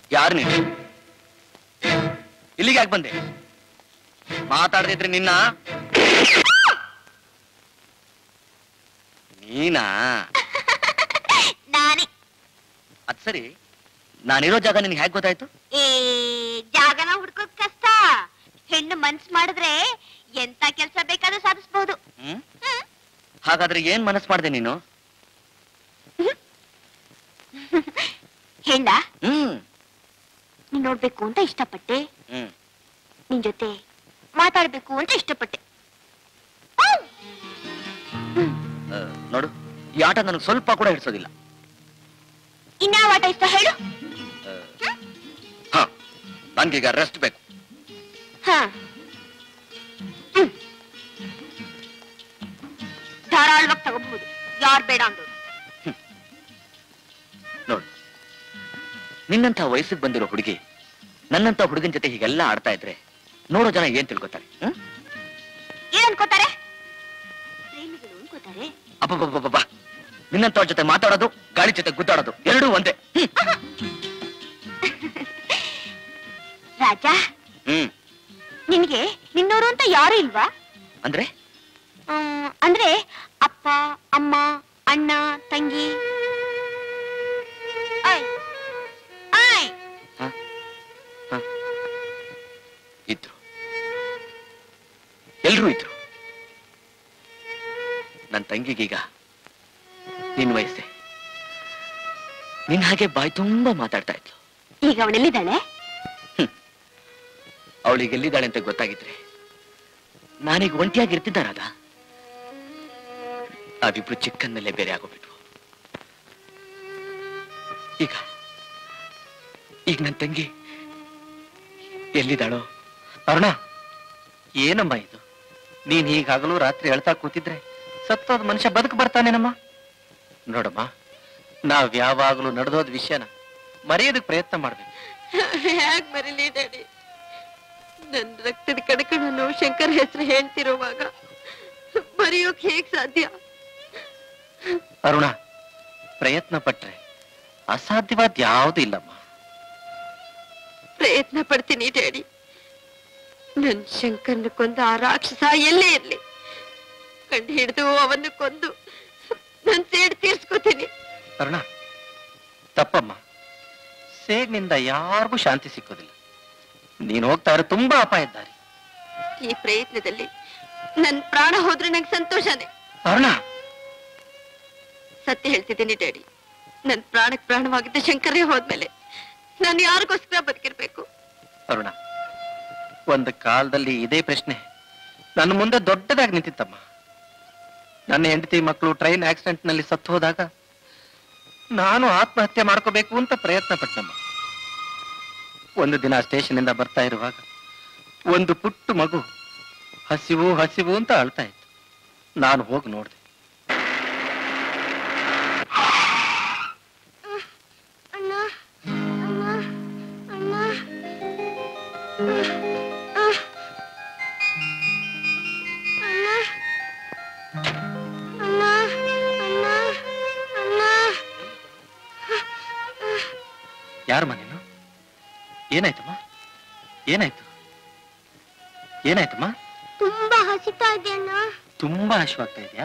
ಯಾರು ನೀನು ಇಲ್ಲಿಗೆ ಯಾಕೆ ಬಂದೆ ಮಾತಾಡದಿದ್ರೆ ನಿನ್ನ ನೀನಾ ನಾನೇ ಅದ್ ಸರಿ ನಾನಿರೋ ಜಾಗ ನಿನ್ಗೆ ಹೇಗೆ ಗೊತ್ತಾಯ್ತು ಏ ಜಾಗನ ಹುಡ್ಕೋದ್ ಕಷ್ಟ ಹೆಣ್ಣು ಮನ್ಸ್ ಮಾಡಿದ್ರೆ ಎಂತ ಕೆಲ್ಸ ಬೇಕಾದ್ರೂ ಸಾಧಿಸ್ಬಹುದು ಹ್ಮ್ ಹಾಗಾದ್ರೆ ಏನ್ ಮನಸ್ ಮಾಡ್ದೆ ನೀನು ಹೆಣ್ಣ ಹ್ಮ್ ನೀನ್ ನೋಡ್ಬೇಕು ಅಂತ ಇಷ್ಟಪಟ್ಟೆ ಹ್ಮ್ ನಿನ್ ಜೊತೆ ಮಾತಾಡ್ಬೇಕು ಅಂತ ಇಷ್ಟಪಟ್ಟೆ ಆ, ನೋಡು ಈ ಆಟ ನನಗೆ ಸ್ವಲ್ಪ ಕೂಡ ಹಿಡಿಸೋದಿಲ್ಲ ಇನ್ಯಾವ ಆಟ ಇಷ್ಟ ಹೇಳು ಹಾ ನನ್ಗೀಗ ರೆಸ್ಟ್ ಬೇಕು ಹ ಹ್ಮ್. ಧಾರಾಳವಾಗಿ ತಗೋಬಹುದು ಯಾರ್ ಬೇಡ ಅಂದ್ರು ನೋಡು ನಿನ್ನಂತ ವಯಸ್ಸಿಗೆ ಬಂದಿರೋ ಹುಡುಗಿ ನನ್ನಂತ ಹುಡುಗನ ಜೊತೆ ಹೀಗೆಲ್ಲ ಆಡ್ತಾ ಇದ್ರೆ ನೋಡೋ ಜನ ಏನ್ ತಿಳ್ಕೊತಾರೆ ಹ್ಮ್ ಏನ್ ಅನ್ಕೋತಾರೆ ಪ್ರೇಮಿಗಳು ಅನ್ಕೋತಾರೆ ಅಬ್ಬಬ್ಬಬ್ಬಬ್ಬ ನಿನ್ನಂತವ್ರ ಜೊತೆ ಮಾತಾಡೋದು ಗಾಳಿ ಜೊತೆ ಗುದ್ದಾಡೋದು ಎರಡೂ ಒಂದೇ ಹ್ಮ್. ರಾಜ ಹ್ಮ್ ನಿನ್ಗೆ ನಿನ್ನೋರು ಅಂತ ಯಾರು ಇಲ್ವಾ ಅಂದ್ರೆ ಹ್ಮ್, ಅಂದ್ರೆ ಅಪ್ಪ ಅಮ್ಮ ಅಣ್ಣ ತಂಗಿ ಆಯ್ ಆಯ್ ಇದ್ರು ಎಲ್ರೂ ಇದ್ರು ನನ್ನ ತಂಗಿಗೀಗ ನಿನ್ ವಯಸ್ಸೆ ನಿನ್ ಹಾಗೆ ಬಾಯಿ ತುಂಬಾ ಮಾತಾಡ್ತಾ ಇದ್ಲು ಈಗ ಅವಳೆಲ್ಲಿದ್ದಾಳೆ ಅವಳಿಗೆ ಎಲ್ಲಿದ್ದಾಳೆ ಅಂತ ಗೊತ್ತಾಗಿದ್ರೆ ನಾನೀಗ ಒಂಟಿಯಾಗಿರ್ತಿದ್ದಾರಾಗ ನಾವಿಬ್ರು ಚಿಕ್ಕನ್ನಲ್ಲೇ ಬೇರೆ ಆಗೋಗ್ಬಿಟ್ವು ಈಗ ಈಗ ನನ್ನ ತಂಗಿ ಎಲ್ಲಿದ್ದಾಳೋ ಅರುಣ ಏನಮ್ಮ ಇದು ನೀನ್ ಹೀಗಾಗಲೂ ರಾತ್ರಿ ಅಳ್ತಾ ಕೂತಿದ್ರೆ ಸತ್ತೋದ್ ಮನುಷ್ಯ ಬದುಕು ಬರ್ತಾನೇನಮ್ಮ ನೋಡಮ್ಮ ನಾವ್ ಯಾವಾಗಲೂ ನಡೆದೋದ್ ವಿಷಯನ ಮರೆಯೋದಕ್ ಪ್ರಯತ್ನ ಮಾಡ್ಬೇಕು ಹ್ಯಾಕ್ ಮರೀಲಿ ಡ್ಯಾಡಿ ನನ್ ರಕ್ತದ ಕಡಕಣನು ಶಂಕರ್ ಹೆಸರು ಹೇಳ್ತಿರುವಾಗ ಮರೆಯೋಕ್ ಹೇಗ್ ಸಾಧ್ಯ ಅರುಣ ಪ್ರಯತ್ನ ಪಟ್ರೆ ಅಸಾಧ್ಯವಾದ ಯಾವ್ದು ಇಲ್ಲಮ್ಮ ಪ್ರಯತ್ನ ಪಡ್ತೀನಿ ಡ್ಯಾಡಿ ನನ್ ಶಂಕರ್ನ ಕೊಂದ ಆ ರಾಕ್ಷಸ ಎಲ್ಲೇ ಇರ್ಲಿ ಕಂಡು ಹಿಡಿದು ಅವನ್ನು ಕೊಂದು ನನ್ ಸೇಡ್ ತೀರ್ಸ್ಕೊತೀನಿ ಅರುಣ ತಪ್ಪಮ್ಮ ಸೇಡ್ನಿಂದ ಯಾರಿಗೂ ಶಾಂತಿ ಸಿಕ್ಕೋದಿಲ್ಲ ನೀನ್ ಹೋಗ್ತಾ ಇರೋ ತುಂಬಾ ಅಪಾಯದ ದಾರಿ ಈ ಪ್ರಯತ್ನದಲ್ಲಿ ನನ್ ಪ್ರಾಣ ಹೋದ್ರೆ ನಂಗೆ ಸಂತೋಷನೇ ಅರುಣ ಸತ್ಯ ಹೇಳ್ತಿದ್ದೀನಿ ಡ್ಯಾಡಿ ನನ್ ಪ್ರಾಣಕ್ ಪ್ರಾಣವಾಗಿದ್ದ ಶಂಕರೇ ಹೋದ್ಮೇಲೆ ನಾನು ಯಾರಿಗೋಸ್ಕರ ಬದುಕಿರ್ಬೇಕು ಅರುಣ ಒಂದು ಕಾಲದಲ್ಲಿ ಇದೇ ಪ್ರಶ್ನೆ ನನ್ನ ಮುಂದೆ ದೊಡ್ಡದಾಗಿ ನಿಂತಿತ್ತಮ್ಮ ನನ್ನ ಹೆಂಡತಿ ಮಕ್ಕಳು ಟ್ರೈನ್ ಆಕ್ಸಿಡೆಂಟ್ ನಲ್ಲಿ ಸತ್ತು ಹೋದಾಗ ನಾನು ಆತ್ಮಹತ್ಯೆ ಮಾಡ್ಕೋಬೇಕು ಅಂತ ಪ್ರಯತ್ನ ಪಟ್ಟಮ್ಮ ಒಂದು ದಿನ ಸ್ಟೇಷನ್ ಇಂದ ಬರ್ತಾ ಇರುವಾಗ ಒಂದು ಪುಟ್ಟ ಮಗು ಹಸಿವು ಹಸಿವು ಅಂತ ಅಳ್ತಾ ಇತ್ತು ನಾನು ಹೋಗಿ ನೋಡಿದೆ ಅಣ್ಣ ಅಣ್ಣ ಅಣ್ಣ ಅಣ್ಣ ಅಣ್ಣ ಅಣ್ಣ ಯಾರಮ್ಮ ನೀನು ಏನಾಯ್ತಮ್ಮ ಏನಾಯ್ತು ಏನಾಯ್ತಮ್ಮ ತುಂಬಾ ಹಸಿತಾ ಇದೆ ಅಣ್ಣ ತುಂಬಾ ಹಶ್ವಾಗ್ತಾ ಇದೆಯಾ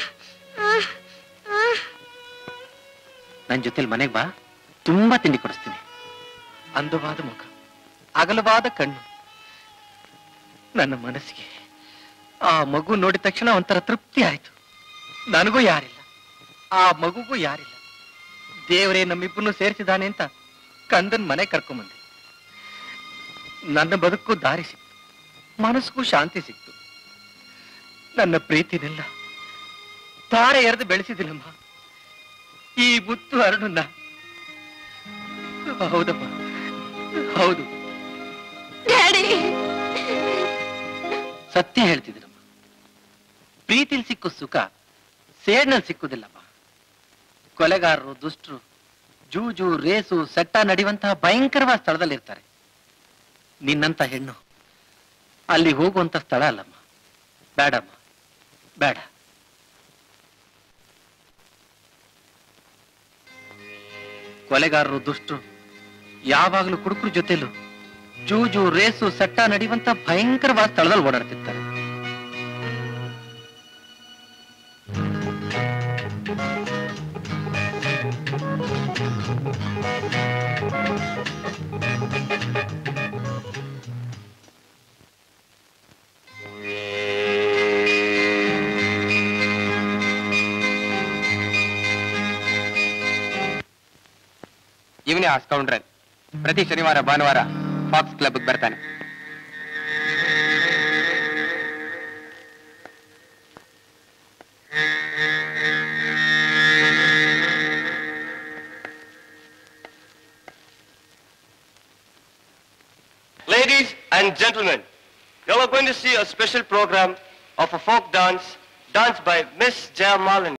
ನನ್ ಜೊತೆಲಿ ಮನೆಗ್ ಬಾ ತುಂಬಾ ತಿಂಡಿ ಕೊಡಿಸ್ತೀನಿ ಅಂದವಾದ ಮುಖ ಅಗಲವಾದ ಕಣ್ಣು ನನ್ನ ಮನಸ್ಸಿಗೆ ಆ ಮಗು ನೋಡಿದ ತಕ್ಷಣ ಒಂಥರ ತೃಪ್ತಿ ಆಯ್ತು ನನಗೂ ಯಾರಿಲ್ಲ ಆ ಮಗುಗೂ ಯಾರಿಲ್ಲ ದೇವರೇ ನಮ್ಮಿಬ್ಬರನ್ನು ಸೇರಿಸಿದಾನೆ ಅಂತ ಕಂದನ್ ಮನೆ ಕರ್ಕೊಂಬಂದೆ ನನ್ನ ಬದುಕು ದಾರಿ ಸಿಕ್ತು ಮನಸ್ಸಿಗೂ ಶಾಂತಿ ಸಿಕ್ತು ನನ್ನ ಪ್ರೀತಿನೆಲ್ಲ ತಾರೆ ಎರೆದು ಬೆಳೆಸಿದಿಲ್ಲಮ್ಮ ಈ ಮುತ್ತು ಅರುಣನ್ನ ಹೌದಮ್ಮ ಹೌದು ಡ್ಯಾಡಿ ಸತ್ಯ ಹೇಳ್ತಿದ್ದೀರಮ್ಮ ಪ್ರೀತಿಲ್ ಸಿಕ್ಕೋ ಸುಖ ಸೇಡ್ನಲ್ಲಿ ಸಿಕ್ಕುದಿಲ್ಲಮ್ಮ ಕೊಲೆಗಾರರು ದುಷ್ಟರು ಜೂಜು ರೇಸು ಸಟ್ಟ ನಡೆಯುವಂತಹ ಭಯಂಕರವಾದ ಸ್ಥಳದಲ್ಲಿರ್ತಾರೆ ನಿನ್ನಂತ ಹೆಣ್ಣು ಅಲ್ಲಿ ಹೋಗುವಂತ ಸ್ಥಳ ಅಲ್ಲಮ್ಮ ಬೇಡಮ್ಮ ಬೇಡ ಕೊಲೆಗಾರರು ದುಷ್ಟರು ಯಾವಾಗಲೂ ಕುಡುಕರ ಜೊತೆಲು ಜೂಜು ರೇಸು ಸಟ್ಟ ನಡೆಯುವಂತ ಭಯಂಕರವಾದ ಸ್ಥಳದಲ್ಲಿ ಓಡಾಡ್ತಿರ್ತಾರೆ ಇವನೇ ಆ ಸ್ಕೌಂಡ್ರಲ್ ಪ್ರತಿ ಶನಿವಾರ ಭಾನುವಾರ ಫಾಕ್ಸ್ ಕ್ಲಬ್ಗೆ ಬರ್ತಾನೆ Ladies and gentlemen, you are going to see a special program of a folk dance danced by Miss Jayamalan.